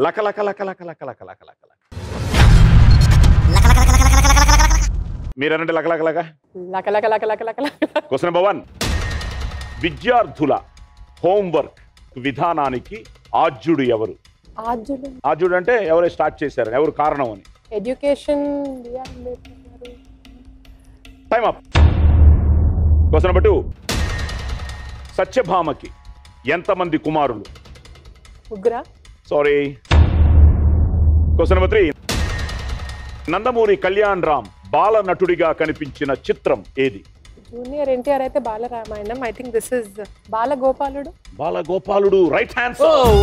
లక లక లక లక లక లక లక లక లక మీరనంటే లక లక లక లక లక లక లక లక లక క్వశ్చన్ నెంబర్ వన్ విద్యార్థుల హోంవర్క్ విధానానికి ఆద్యుడు ఎవరు ఆర్జున్ ఆద్యుడు అంటే ఎవరు స్టార్ట్ చేశారు ఎవరు కారణం అని education time up question number two సత్యభామకి ఎంతమంది కుమారులు ముగ్గురా sorry question number three Nandamuri Kalyan Ram బాల నటుడిగా కనిపించిన చిత్రం ఏది జూనియర్ ఎన్టీఆర్ అయితే Balaramayanam I think this is Balagopaludu Balagopaludu right hand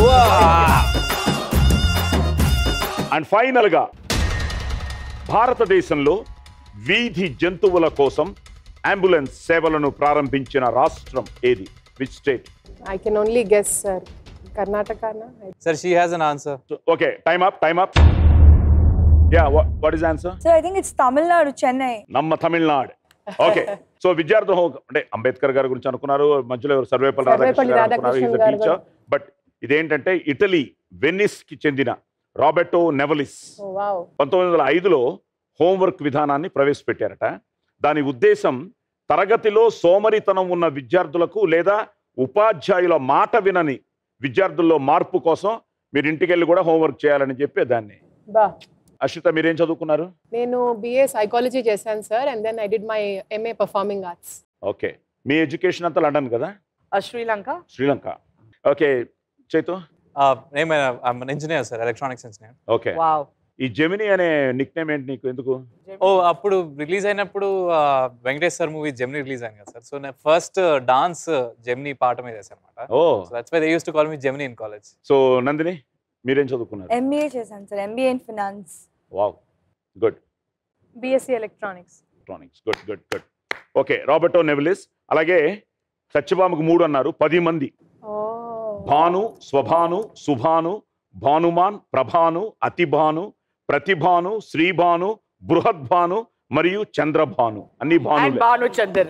and final గా భారతదేశంలో వీధి జంతువుల కోసం అంబులెన్స్ సేవలను ప్రారంభించిన రాష్ట్రం ఏది which state I can only guess sir కర్ణాటకనా Sir, she has an answer. Okay time up time up yeah what is answer So I think it's Tamil Nadu, Chennai. నమ్మ తమిళనాడు ఓకే సో విద్యార్థుల home అంటే అంబేద్కర్ గారి గురించి అనుకున్నారు మధ్యలో ఎవరు సర్వేపల్లి సర్వేపల్లి రాధాకృష్ణ గారు అనుకున్నారు రాధాకృష్ణన్ ఈజ్ గారు టీచర్ బట్ ఇదేంటంటే ఇటలీ వెనిస్ కి చెందిన రాబెటో నెవలిస్ వావ్ పంతొమ్మిది వందల ఐదులో హోంవర్క్ విధానాన్ని ప్రవేశపెట్టారట దాని ఉద్దేశం తరగతిలో సోమరితనం ఉన్న విద్యార్థులకు లేదా ఉపాధ్యాయుల మాట వినని విద్యార్థుల్లో మార్పు కోసం మీరు ఇంటికి వెళ్ళి కూడా హోంవర్క్ చేయాలని చెప్పి దాన్ని బా అశ్రిత మీరేం చదువుకున్నారు నేను బిఏ సైకాలజీ చేశాను sir and then I did my MA performing arts okay మీ ఎడ్యుకేషన్ అంతా లండన్ కదా Sri Lanka. Sri Lanka okay Chaitu Uh, name, uh, I'm an engineer, sir, electronics engineer. Okay Wow. ఈ జెమిని అనే నిక్ నేమ్ ఏంటి నీకు ఎందుకు ఓ అప్పుడు రిలీజ్ అయినప్పుడు uh, Venkatesh sir movie Gemini release అయింది కదా సార్ సో నేను ఫస్ట్ డాన్స్ జెమిని పాట మీద వేసాను అనమాట ఓ so that's why they use to call me Gemini in college so Nandini మీరేం చదువుకున్నారు MBA చేశాను sir MBA in finance. Wow good BSc Electronics. Electronics good good good okay Roberto Nevilis అలాగే సత్యభామకు మూడు అన్నారు పది మంది ఓ భాను స్వభాను సుభాను భానుమాన్ ప్రభాను అతిభాను ప్రతిభాను శ్రీభాను బృహద్భాను మరియు చంద్రభాను అన్ని And భానులే Banu Chandar.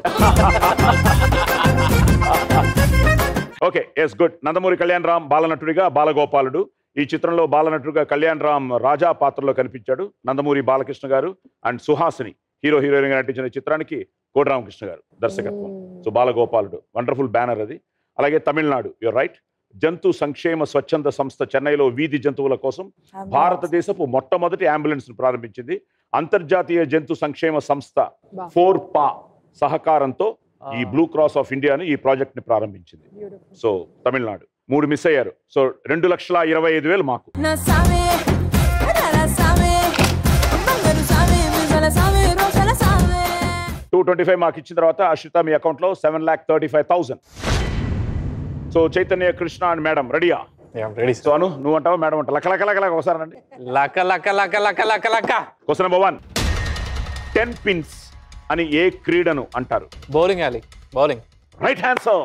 Okay yes good Nandamuri Kalyan Ram బాలనటుడిగా బాలగోపాలుడు ఈ చిత్రంలో బాలనటుడిగా కళ్యాణ్ రామ్ రాజా పాత్రలో కనిపించాడు నందమూరి బాలకృష్ణ గారు అండ్ సుహాసిని హీరో హీరోయిన్ గా నటించిన చిత్రానికి కోటి రామకృష్ణ గారు దర్శకత్వం సో బాలగోపాలుడు వండర్ఫుల్ బ్యానర్ అది అలాగే తమిళనాడు యూర్ రైట్ జంతు సంక్షేమ స్వచ్ఛంద సంస్థ చెన్నైలో వీధి జంతువుల కోసం భారతదేశపు మొట్టమొదటి అంబులెన్స్ ను ప్రారంభించింది అంతర్జాతీయ జంతు సంక్షేమ సంస్థ బా. ఫోర్ పా సహకారంతో ఈ బ్లూ క్రాస్ ఆఫ్ ఇండియాను ఈ ప్రాజెక్ట్ ని ప్రారంభించింది బ్యూటిఫుల్ సో తమిళనాడు మూడు మిస్ అయ్యారు సో రెండు లక్షల ఇరవై ఐదు వేలు మాకు నా సామే నా సామే బంగారు సామే మిజల సామే రోషల సామే టూ ట్వంటీ ఫైవ్ మాకు ఇచ్చిన తర్వాత అశ్రిత మీ అకౌంట్ లో seven lakh thirty five thousand so Chaitanya Krishna and madam రెడీయా రెడీ సో అను నువ్వు అంటావా మేడం అంట లక లక లక లక ఒకసారి అండి లక లక లక లక లక లక question number one ten pins అని ఏ క్రీడను అంటారు బౌలింగ్ యాలీ bowling right answer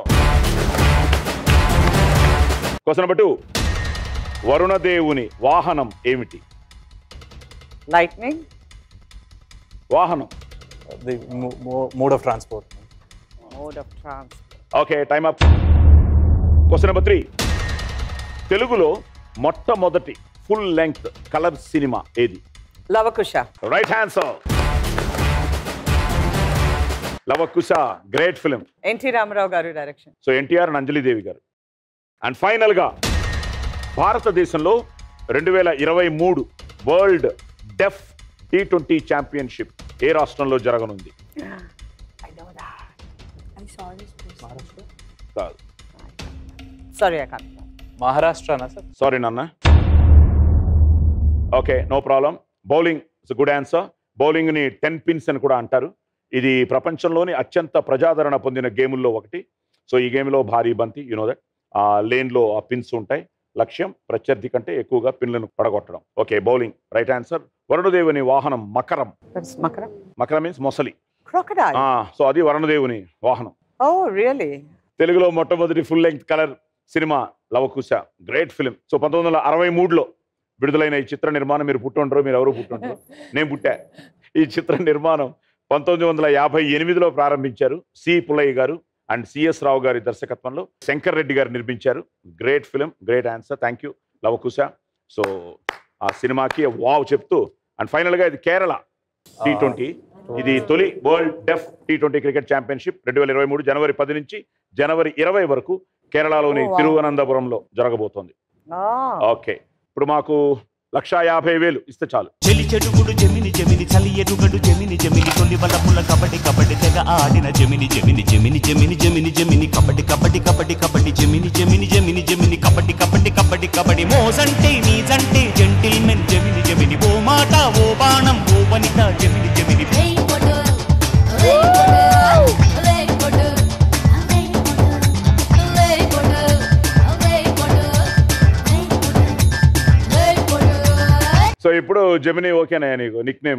question number two వరుణదేవుని వాహనం ఏమిటి Lightning. వాహనం the mode of transport Mode of transport. Okay time up question number three తెలుగులో మొట్టమొదటి ఫుల్ లెంగ్త్ కలర్ సినిమా ఏది Lavakusha. Right answer Lavakusha great film N.T. Ramarao Garu direction. So NTR and Anjali Devi గారు and ఫైనల్గా భారతదేశంలో రెండు వేల ఇరవై మూడు world deaf T twenty championship ఏ రాష్ట్రంలో జరగనుంది I know that. I saw this poster. కాదు Sorry, I can't. మహారాష్ట్రనా సార్ సారీ నాన్న okay no problem bowling it's good answer బౌలింగ్ని టెన్ పిన్స్ అని కూడా అంటారు ఇది ప్రపంచంలోని అత్యంత ప్రజాదరణ పొందిన గేముల్లో ఒకటి సో ఈ గేమ్లో భారీ బంతి యూనో దట్ ఆ లేన్లో ఆ పిన్స్ ఉంటాయి లక్ష్యం ప్రత్యర్థి కంటే ఎక్కువగా పిన్లను పడగొట్టడం ఓకే బౌలింగ్ రైట్ ఆన్సర్ వరుణదేవుని వాహనం మకరం That's Makara. మకరం మీన్స్ మొసలి Crocodile. సో అది వరుణదేవుని వాహనం Oh, really? తెలుగులో మొట్టమొదటి full length colour cinema Lavakusha great film so పంతొమ్మిది వందల అరవై మూడులో విడుదలైన ఈ చిత్ర నిర్మాణం మీరు పుట్టుంటారు మీరు ఎవరు పుట్టుంటారు నేను పుట్టా ఈ చిత్ర నిర్మాణం పంతొమ్మిది వందల యాభై ఎనిమిదిలో ప్రారంభించారు సి పుల్లయ్య గారు అండ్ సిఎస్ రావు గారి దర్శకత్వంలో శంకర్ రెడ్డి గారు నిర్మించారు great film great answer thank you Lavakusha so ఆ సినిమాకి వావ్ చెప్తూ అండ్ ఫైనల్గా ఇది కేరళ టీ ట్వంటీ ఇది తొలి world deaf T twenty cricket championship రెండు వేల ఇరవై మూడు జనవరి పది నుంచి జనవరి ఇరవై వరకు కేరళలోని Oh, wow. తిరువనంతపురంలో జరగబోతోంది ఓకే ఇప్పుడు మాకు లక్షా యాభై వేలు ఇస్తే చాలు చెలి చెడుగుడు జమిని జమిని చలి ఎరుగడు జమిని జమిని తొలి వలపుల కబడ్డీ కబడ్డీ తెగ ఆడిన Gemini Gemini Gemini Gemini Gemini Gemini kabaddi kabaddi kabaddi kabaddi Gemini Gemini Gemini Gemini kabaddi kabaddi kabaddi kabaddi మోజంటే నీజంటే జెంటిల్మెన్ జమిని జమిని ఓ మాట ఓ బాణం ఓ వనిత Gemini Gemini Rain water, rain water, rain water, rain water, rain water, rain water, rain water, rain water. So ఇప్పుడు Gemini ఓకేనా నీకు నిక్ నేమ్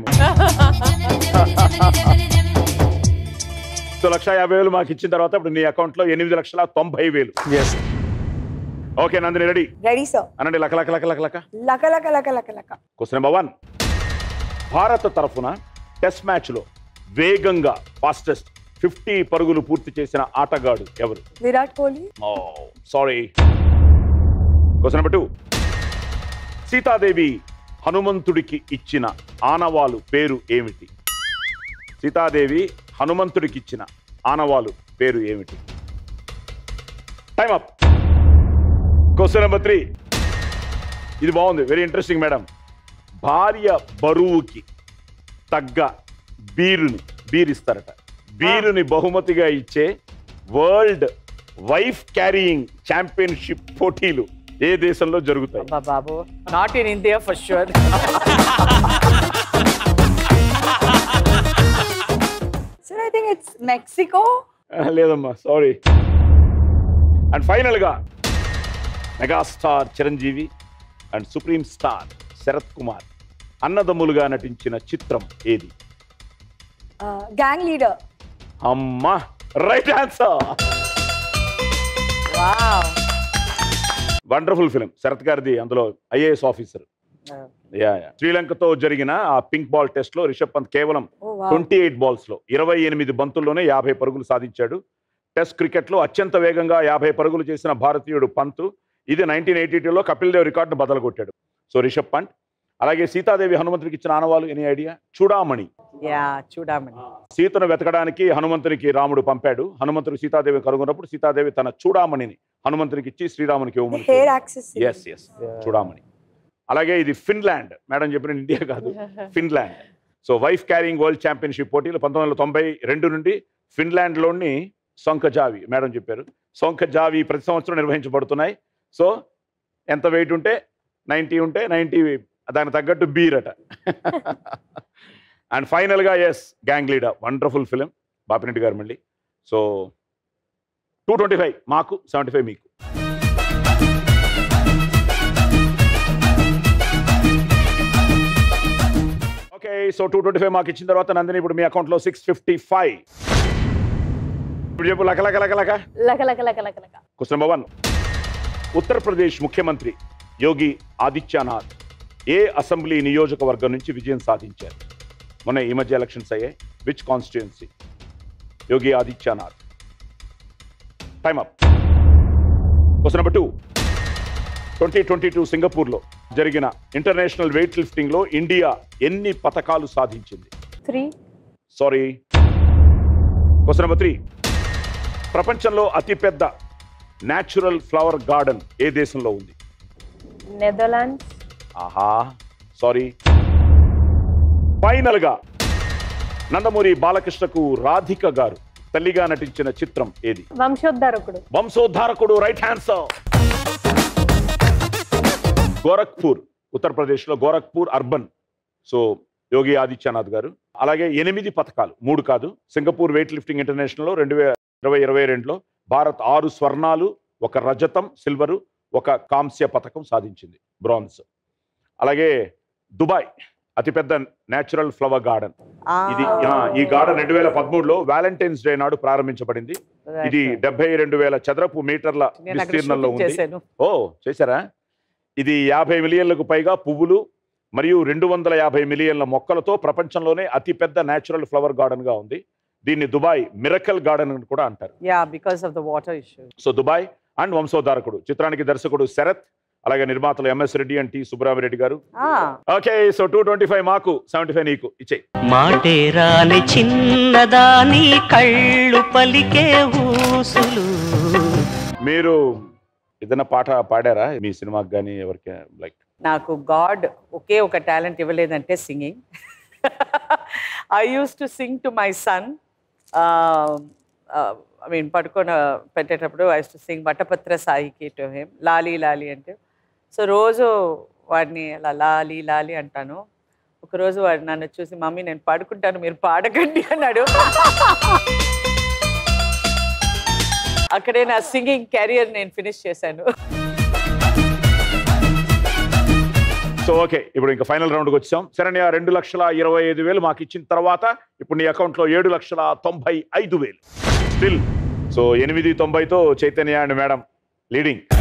సో లక్ష యాభై వేలు మాకు ఇచ్చిన తర్వాత ఇప్పుడు నీ అకౌంట్ లో ఎనిమిది లక్షల తొంభై వేలు okay Nandini ready ready sir అనండి లక లక లక లక లక లక లక లక లక లక క్వశ్చన్ నెంబర్ వన్ భారత్ తరఫున టెస్ట్ మ్యాచ్ లో వేగంగా ఫాస్టెస్ట్ ఫిఫ్టీ పరుగులు పూర్తి చేసిన ఆటగాడు ఎవరు విరాట్ కోహ్లీ ఓ sorry question number two Sitadevi హనుమంతుడికి ఇచ్చిన ఆనవాలు పేరు ఏమిటి సీతాదేవి హనుమంతుడికి ఇచ్చిన ఆనవాలు పేరు ఏమిటి time up question number three ఇది బాగుంది వెరీ ఇంట్రెస్టింగ్ మేడం భార్య బరువుకి తగ్గ బీరుని బీర్ ఇస్తారట బీరుని బహుమతిగా ఇచ్చే వరల్డ్ వైఫ్ క్యారీయింగ్ ఛాంపియన్షిప్ పోటీలు ఏ దేశంలో జరుగుతాయి అబ్బా బాబు not in India for sure sir I think it's Mexico ఆ, లేదమ్మా సారీ అండ్ ఫైనల్ గా megastar Chiranjeevi and supreme star Sarath Kumar అన్నదమ్ములుగా నటించిన చిత్రం ఏది గ్యాంగ్ లీడర్ అమ్మా right answer wow wonderful film Sarath గారిది అందులో ఐఏఎస్ ఆఫీసర్ యా యా. శ్రీలంకతో జరిగిన ఆ పింక్ బాల్ టెస్ట్ లో రిషబ్ పంత్ కేవలం ఓ వావ్ ట్వంటీ ఎయిట్ బాల్స్ లో ఇరవై ఎనిమిది బంతుల్లోనే యాభై పరుగులు సాధించాడు టెస్ట్ క్రికెట్ లో అత్యంత వేగంగా యాభై పరుగులు చేసిన భారతీయుడు పంత్ ఇది నైన్టీన్ ఎయిటీ టూలో కపిల్ దేవ్ రికార్డును బదలు కొట్టాడు సో రిషబ్ పంత్ అలాగే సీతాదేవి హనుమంతుడికి ఇచ్చిన ఆనవాలు ఎనీ ఐడియా చూడామణి యా చూడమని సీతను వెతకడానికి హనుమంతునికి రాముడు పంపాడు హనుమంతుడు సీతాదేవి కనుగొన్నప్పుడు సీతాదేవి తన చూడామణిని హనుమంతునికి ఇచ్చి శ్రీరామునికి ఇవ్వమని hair access yes yes Chudamani అలాగే ఇది ఫిన్లాండ్ మేడం చెప్పిన ఇండియా కాదు Finland so wife carrying world championship పోటీలు పంతొమ్మిది వందల తొంభై రెండు నుండి ఫిన్లాండ్లోని సొంకజావి మేడం చెప్పారు సొంకజావి ప్రతి సంవత్సరం నిర్వహించబడుతున్నాయి సో ఎంత వెయిట్ ఉంటే నైంటీ ఉంటే నైంటీ దానికి తగ్గట్టు బీర్ అట అండ్ ఫైనల్గా yes gang leader wonderful film బాపినెట్టి గారు మళ్ళీ సో టూ ట్వంటీ ఫైవ్ మాకు సెవెంటీ ఫైవ్ మీకు okay so two twenty five మాకు ఇచ్చిన తర్వాత నందిని ఇప్పుడు మీ అకౌంట్లో సిక్స్ ఫిఫ్టీ ఫైవ్ ఇప్పుడు చెప్పు లక లక లక లక లక లక లక లక లక క్వశ్చన్ నెంబర్ వన్ ఉత్తరప్రదేశ్ ముఖ్యమంత్రి యోగి ఆదిత్యనాథ్ ఏ అసెంబ్లీ నియోజకవర్గం నుంచి విజయం సాధించారు మొన్న ఈ మధ్య ఎలక్షన్స్ అయ్యాయి which constituency Yogi Adityanath time up question number two twenty twenty two సింగపూర్లో జరిగిన ఇంటర్నేషనల్ వెయిట్ లిఫ్టింగ్లో ఇండియా ఎన్ని పథకాలు సాధించింది three sorry question number three ప్రపంచంలో అతిపెద్ద న్యాచురల్ ఫ్లవర్ గార్డెన్ ఏ దేశంలో ఉంది నెదర్లాండ్స్ ఆహా సారీ ఫైనల్ గా నందమూరి బాలకృష్ణకు రాధిక గారు తల్లిగా నటించిన చిత్రం ఏది వంశోద్ధారకుడు వంశోద్ధారకుడు రైట్ హ్యాండ్సర్ గోరఖ్పూర్ ఉత్తరప్రదేశ్లో గోరఖ్పూర్ అర్బన్ సో యోగి ఆదిత్యనాథ్ గారు అలాగే ఎనిమిది పథకాలు మూడు కాదు సింగపూర్ వెయిట్ లిఫ్టింగ్ ఇంటర్నేషనల్లో రెండు వేల ఇరవై ఇరవై రెండులో భారత్ ఆరు స్వర్ణాలు ఒక రజతం సిల్వరు ఒక కాంస్య పథకం సాధించింది బ్రాంజ్ అలాగే దుబాయ్ అతిపెద్ద నేచురల్ ఫ్లవర్ గార్డెన్ ఇది ఆ, ఈ గార్డెన్ రెండు వేల పదమూడులో వ్యాలంటైన్స్ డే నాడు ప్రారంభించబడింది ఇది డెబ్బై రెండు వేల చదరపు మీటర్ల నేను అక్కడ విస్తీర్ణంలో షూటింగ్ ఉంది చేశాను ఓ చేశారా ఇది యాభై మిలియన్లకు పైగా పువ్వులు మరియు రెండు వందల యాభై మిలియన్ల మొక్కలతో ప్రపంచంలోనే అతిపెద్ద నేచురల్ ఫ్లవర్ గార్డెన్ గా ఉంది దీన్ని దుబాయ్ మిరకల్ గార్డెన్ అని కూడా అంటారు yeah because of the water issue so Dubai and Vamsoddharakudu చిత్రానికి దర్శకుడు శరత్ అలాగే నిర్మాతలు MS Reddy and T Subbarami Reddy గారు Ah, okay so two twenty five మాకు సెవెంటీ ఫైవ్ నీకు ఇచ్చే మాటేరాని చిన్నదాని కళ్ళు పలికే ఊసులు మీరు ఏదైనా పాట పాడారా మీ సినిమాకి కానీ ఎవరికి లైక్ నాకు గాడ్ ఒకే ఒక టాలెంట్ ఇవ్వలేదంటే singing I used to sing to my son I mean పట్టుకొని పెట్టేటప్పుడు ఐ టు సింగ్ వటపత్ర సాయికి టు హిమ్ లాలి లాలి అంటే సో రోజు వాడిని అలా లాలి లాలి అంటాను ఒకరోజు వాడు నన్ను చూసి మమ్మీ నేను పాడుకుంటాను మీరు పాడకండి అన్నాడు అక్కడే నా సింగింగ్ కెరియర్ నేను ఫినిష్ చేశాను సో ఓకే ఇప్పుడు ఇంకా ఫైనల్ రౌండ్కి వచ్చాం శరణ్య రెండు లక్షల ఇరవై ఐదు వేలు మాకు ఇచ్చిన తర్వాత ఇప్పుడు నీ అకౌంట్లో ఏడు లక్షల తొంభై ఐదు వేలు స్టిల్ సో ఎనిమిది తొంభైతో చైతన్య అండ్ మేడం లీడింగ్